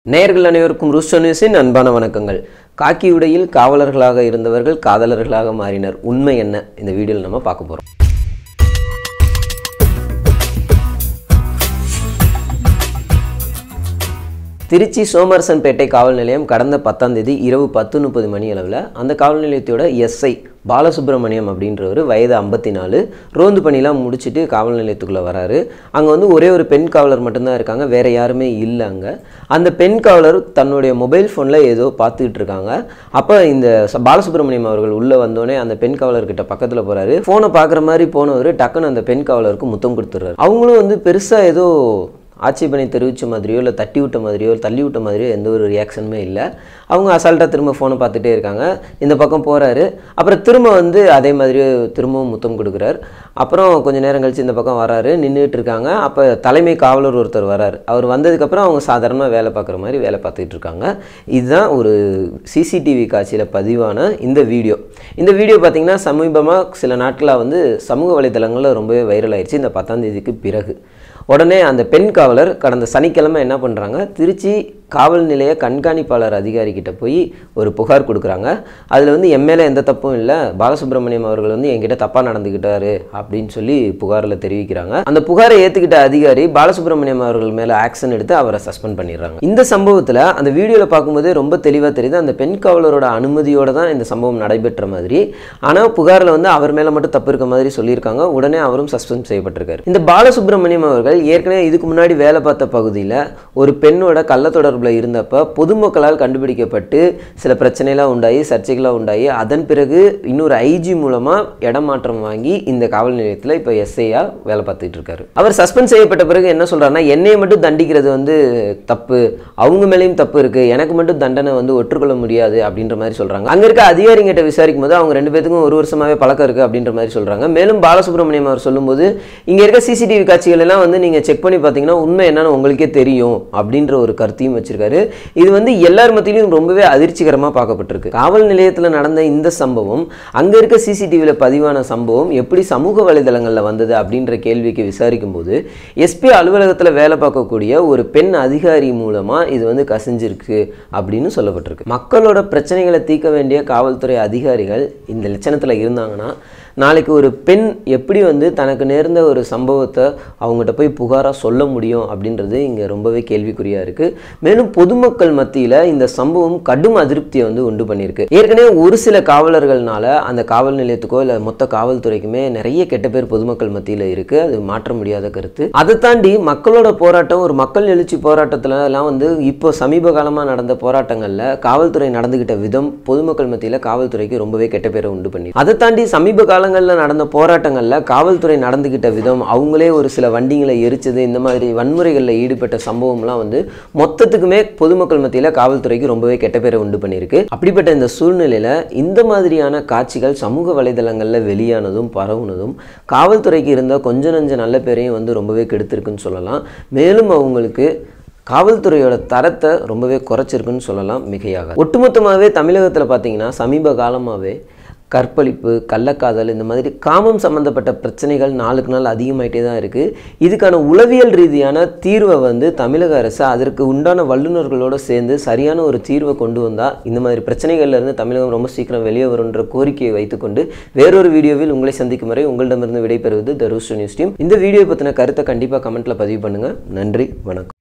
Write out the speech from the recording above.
நேயர்கள் அனைவருக்கும் ரூஸ்டோ நியூஸின் அன்பான வணக்கங்கள் காக்கி உடையில் காவலர்களாக இருந்தவர்கள் காதலர்களாக மாறினர் உண்மை என்ன இந்த வீடியோவில் நம்ம பார்க்க போகிறோம் திருச்சி சோமரசன்பேட்டை காவல் நிலையம் கடந்த பத்தாம் தேதி இரவு பத்து முப்பது மணி அளவில் அந்த காவல் நிலையத்தோட எஸ்ஐ பாலசுப்ரமணியம் அப்படின்றவர் வயது ஐம்பத்தி நாலு ரோந்து பணிலாம் முடிச்சுட்டு காவல் நிலையத்துக்குள்ளே வராரு அங்கே வந்து ஒரே ஒரு பெண் காவலர் மட்டும்தான் இருக்காங்க வேறு யாருமே இல்லை அங்கே அந்த பெண் காவலர் தன்னுடைய மொபைல் ஃபோனில் ஏதோ பார்த்துக்கிட்டு இருக்காங்க அப்போ இந்த ச- பாலசுப்ரமணியம் அவர்கள் உள்ளே வந்தோடனே அந்த பெண் காவலர்கிட்ட பக்கத்தில் போகிறாரு ஃபோனை பார்க்குற மாதிரி போனவர் டக்குன்னு அந்த பெண் காவலருக்கு முத்தம் கொடுத்துட்றாரு அவங்களும் வந்து பெருசாக ஏதோ ஆட்சேபனை தெரிவித்த மாதிரியோ இல்லை தட்டி விட்ட மாதிரியோ தள்ளி விட்ட மாதிரியோ எந்த ஒரு ரியாக்ஷனுமே இல்லை அவங்க அசால்ட்டாக திரும்ப ஃபோனை பார்த்துட்டே இருக்காங்க இந்த பக்கம் போகிறாரு அப்புறம் திரும்ப வந்து அதே மாதிரியே திரும்பவும் முத்தம் கொடுக்குறார் அப்புறம் கொஞ்ச நேரம் கழிச்சு இந்த பக்கம் வராரு நின்றுட்டு இருக்காங்க அப்போ தலைமை காவலர் ஒருத்தர் வராரு அவர் வந்ததுக்கப்புறம் அவங்க சாதாரணமாக வேலை பார்க்குற மாதிரி வேலை பார்த்துட்டு இருக்காங்க இதுதான் ஒரு சிசிடிவி காட்சியில் பதிவான இந்த வீடியோ இந்த வீடியோ பார்த்தீங்கன்னா சமீபமாக சில நாட்களாக வந்து சமூக வலைதளங்களில் ரொம்பவே வைரல் ஆயிடுச்சு இந்த பத்தாம் தேதிக்கு பிறகு உடனே அந்த பெண் காவலர் கடந்த சனிக்கிழமை என்ன பண்ணுறாங்க திருச்சி காவல் நிலைய கண்காணிப்பாளர் அதிகாரி கிட்ட போய் ஒரு புகார் கொடுக்குறாங்க அதில் வந்து என் மேலே எந்த தப்பும் இல்லை பாலசுப்ரமணியம் அவர்கள் வந்து என்கிட்ட தப்பாக நடந்துக்கிட்டாரு அப்படின்னு சொல்லி புகாரில் தெரிவிக்கிறாங்க அந்த புகாரை ஏற்றுக்கிட்ட அதிகாரி பாலசுப்ரமணியம் அவர்கள் மேலே ஆக்ஷன் எடுத்து அவரை சஸ்பெண்ட் பண்ணிடுறாங்க இந்த சம்பவத்தில் அந்த வீடியோவில் பார்க்கும்போதே ரொம்ப தெளிவாக தெரியுது அந்த பெண் காவலரோட அனுமதியோட தான் இந்த சம்பவம் நடைபெற்ற மாதிரி ஆனால் புகாரில் வந்து அவர் மேலே மட்டும் தப்பு இருக்க மாதிரி சொல்லியிருக்காங்க உடனே அவரும் சஸ்பெண்ட் செய்யப்பட்டிருக்காரு இந்த பாலசுப்ரமணியம் அவர்கள் ஏற்கனவே இதுக்கு முன்னாடி வேலை பார்த்த பகுதியில் ஒரு பெண்ணோட கள்ள தொடர்பில் இருந்தப்ப பொதுமக்களால் கண்டுபிடிக்கப்பட்டு சில பிரச்சனைலாம் உண்டாகி சர்ச்சைகளாக உண்டாகி அதன் பிறகு இன்னொரு ஐஜி மூலமாக இடமாற்றம் வாங்கி இந்த காவல் நிலையத்தில் இப்போ எஸ்ஐயா வேலை பார்த்துட்டு இருக்காரு அவர் சஸ்பெண்ட் செய்யப்பட்ட பிறகு என்ன சொல்றாருன்னா என்னையை மட்டும் தண்டிக்கிறது வந்து தப்பு அவங்க மேலேயும் தப்பு இருக்கு எனக்கு மட்டும் தண்டனை வந்து ஒற்றுக்கொள்ள முடியாது அப்படின்ற மாதிரி சொல்றாங்க அங்க இருக்க அதிகாரிங்கிட்ட விசாரிக்கும் போது அவங்க ரெண்டு பேத்துக்கும் ஒரு வருஷமாவே பழக்கம் இருக்கு அப்படின்ற மாதிரி சொல்றாங்க மேலும் பாலசுப்ரமணியம் அவர் சொல்லும்போது இங்க இருக்க சிசிடிவி காட்சிகள் எல்லாம் வந்து நீங்க செக் பண்ணி பார்த்தீங்கன்னா உண்மை என்னன்னு உங்களுக்கே தெரியும் அப்படின்ற ஒரு கருத்தையும் வச்சிருக்காரு இது வந்து எல்லார் மத்தியிலும் ரொம்பவே அதிர்ச்சிகரமா பார்க்கப்பட்டிருக்கு காவல் நிலையத்தில் நடந்த இந்த சம்பவம் அங்க இருக்க சிசிடிவியில் பதிவான சம்பவம் எப்படி சமூக வலைதளங்களில் வந்தது அப்படின்ற கேள்விக்கு விசாரிக்கும் போது எஸ்பி அலுவலகத்தில் வேலை பார்க்கக்கூடிய ஒரு பெண் அதிகாரி மூலமா இது வந்து கசிஞ்சிருக்கு அப்படின்னு சொல்லப்பட்டிருக்கு மக்களோட பிரச்சனைகளை தீர்க்க வேண்டிய காவல்துறை அதிகாரிகள் இந்த லட்சணத்தில் இருந்தாங்கன்னா நாளைக்கு ஒரு பெண் எப்படி வந்து தனக்கு நேர்ந்த ஒரு சம்பவத்தை அவங்ககிட்ட போய் புகாராக சொல்ல முடியும் அப்படின்றது இங்கே ரொம்பவே கேள்விக்குறியாக இருக்குது மேலும் பொதுமக்கள் மத்தியில் இந்த சம்பவம் கடும் அதிருப்தியை வந்து உண்டு பண்ணியிருக்கு ஏற்கனவே ஒரு சில காவலர்கள்னால அந்த காவல் நிலையத்துக்கோ இல்லை மொத்த காவல்துறைக்குமே நிறைய கெட்ட பேர் பொதுமக்கள் மத்தியில் இருக்குது அது மாற்ற முடியாத கருத்து அதை தாண்டி மக்களோட போராட்டம் ஒரு மக்கள் எழுச்சி போராட்டத்துல எல்லாம் வந்து இப்போ சமீப காலமாக நடந்த போராட்டங்களில் காவல்துறை நடந்துகிட்ட விதம் பொதுமக்கள் மத்தியில் காவல்துறைக்கு ரொம்பவே கெட்ட பேரை உண்டு பண்ணி அதை தாண்டி சமீப காலங்களில் நடந்த போராட்டங்களில் காவல்துறை நடந்துகிட்ட விதம் அவங்களே ஒரு சில வண்டிங்களை எரிச்சது இந்த மாதிரி வன்முறைகளில் ஈடுபட்ட சம்பவம்லாம் வந்து மொத்தத்துக்குமே பொதுமக்கள் மத்தியில் காவல்துறைக்கு ரொம்பவே கெட்ட பேரை உண்டு பண்ணியிருக்கு அப்படிப்பட்ட இந்த சூழ்நிலையில் இந்த மாதிரியான காட்சிகள் சமூக வலைதளங்களில் வெளியானதும் பரவுனதும் காவல்துறைக்கு இருந்த கொஞ்ச நஞ்ச நல்ல பேரையும் வந்து ரொம்பவே கெடுத்திருக்குன்னு சொல்லலாம் மேலும் அவங்களுக்கு காவல்துறையோட தரத்தை ரொம்பவே குறைச்சிருக்குன்னு சொல்லலாம் மிகையாக ஒட்டுமொத்தமாகவே தமிழகத்தில் பார்த்தீங்கன்னா சமீப காலமாகவே கற்பழிப்பு கள்ளக்காதல் இந்த மாதிரி காமம் சம்மந்தப்பட்ட பிரச்சனைகள் நாளுக்கு நாள் அதிகமாயிட்டே தான் இருக்குது இதுக்கான உளவியல் ரீதியான தீர்வை வந்து தமிழக அரசு அதற்கு உண்டான வல்லுநர்களோடு சேர்ந்து சரியான ஒரு தீர்வை கொண்டு வந்தால் இந்த மாதிரி பிரச்சனைகள்ல இருந்து தமிழகம் ரொம்ப சீக்கிரம் வெளியே வரும்ன்ற கோரிக்கையை வைத்துக்கொண்டு வேறொரு வீடியோவில் உங்களை சந்திக்கும் வரை உங்களிடமிருந்து விடைபெறுவது த ரூஸ்டோ நியூஸ் டீம் இந்த வீடியோ பற்றின கருத்தை கண்டிப்பாக கமெண்ட்டில் பதிவு பண்ணுங்கள் நன்றி வணக்கம்